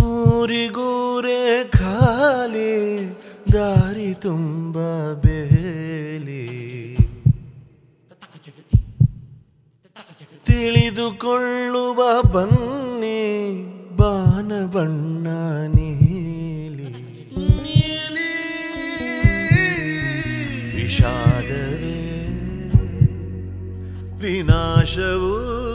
ಊರಿಗೂರೇ ಖಾಲಿ ದಾರಿ ತುಂಬ ಬೇಲಿ ತಿಳಿದುಕೊಳ್ಳುವ ಬನ್ನಿ ಬಾನ ಬಣ್ಣ ನೀಲಿ ನೀಲಿ ವಿಷಾದವೇ ವಿನಾಶವು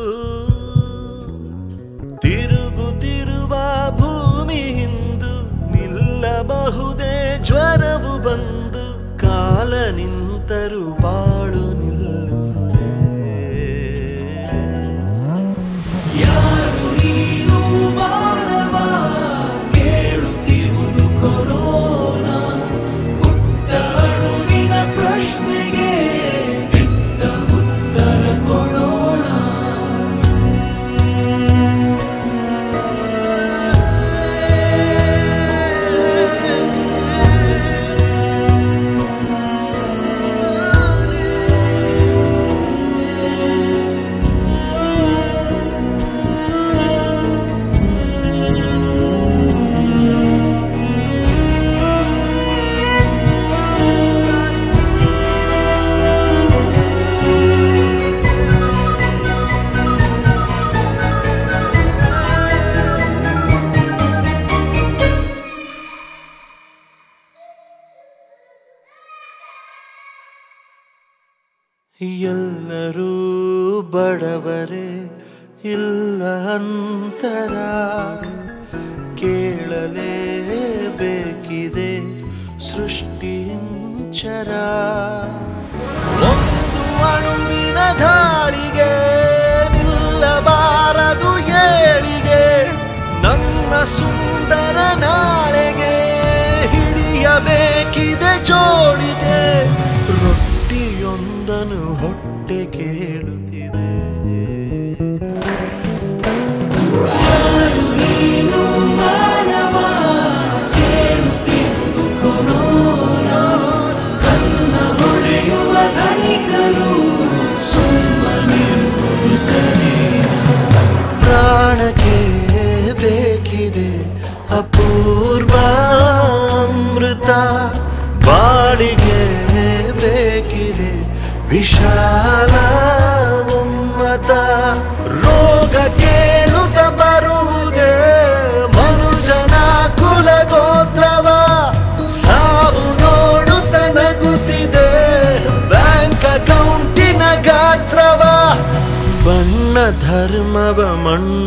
ತಿರುಗುತ್ತಿರುವ ಭೂಮಿ ಹಿಂದು ನಿಲ್ಲಬಹುದೇ ಜ್ವರವು ಬಂದು ಕಾಲ ನಿಂತರು ಬಾಳು ನಿಲ್ಲುವುದೇ ಯಾರು ನೀನು ಮಾನವ ಕೇಳುತ್ತಿರುವುದು ಕೊರೋನಾ ಪುಟ್ಟ ಅಣುವಿನ ಪ್ರಶ್ನೆಗೆ ಕೆಟ್ಟ ಉತ್ತರ ಕೊಡೋಣ ಎಲ್ಲರೂ ಬಡವರೇ ಇಲ್ಲ ಅಂತರ ಕೇಳಲೇಬೇಕಿದೆ ಸೃಷ್ಟಿಂಚರ ಒಂದು ಅಣುವಿನ ಧಾಳಿಗೆ ನಿಲ್ಲಬಾರದು ಏಳಿಗೆ ನನ್ನ ಸುಂದರ ನಾಳೆಗೆ ಹಿಡಿಯಬೇಕಿದೆ ಜೋಳಿಗೆ ರೊಟ್ಟಿಯೊಂದನು ಹೊಟ್ಟೆ ಕೇಳುತ್ತಿದೆ ಪ್ರಾಣಕ್ಕೆ ಬೇಕಿದೆ ಅಪೂರ್ವ ಅಮೃತ ಬಾಳಿಗೆ ಬೇಕಿದೆ ವಿಶಾಲ ಉಮ್ಮತ ರೋಗ ಕೇಳುತ್ತ ಬರುವುದೇ ಮನುಜನ ಕುಲಗೋತ್ರವ ಸಾವು ನೋಡುತ್ತ ನಗುತ್ತಿದೆ ಬ್ಯಾಂಕ್ ಅಕೌಂಟಿನ ಗಾತ್ರವ ಬಣ್ಣ ಧರ್ಮವ ಮಣ್ಣು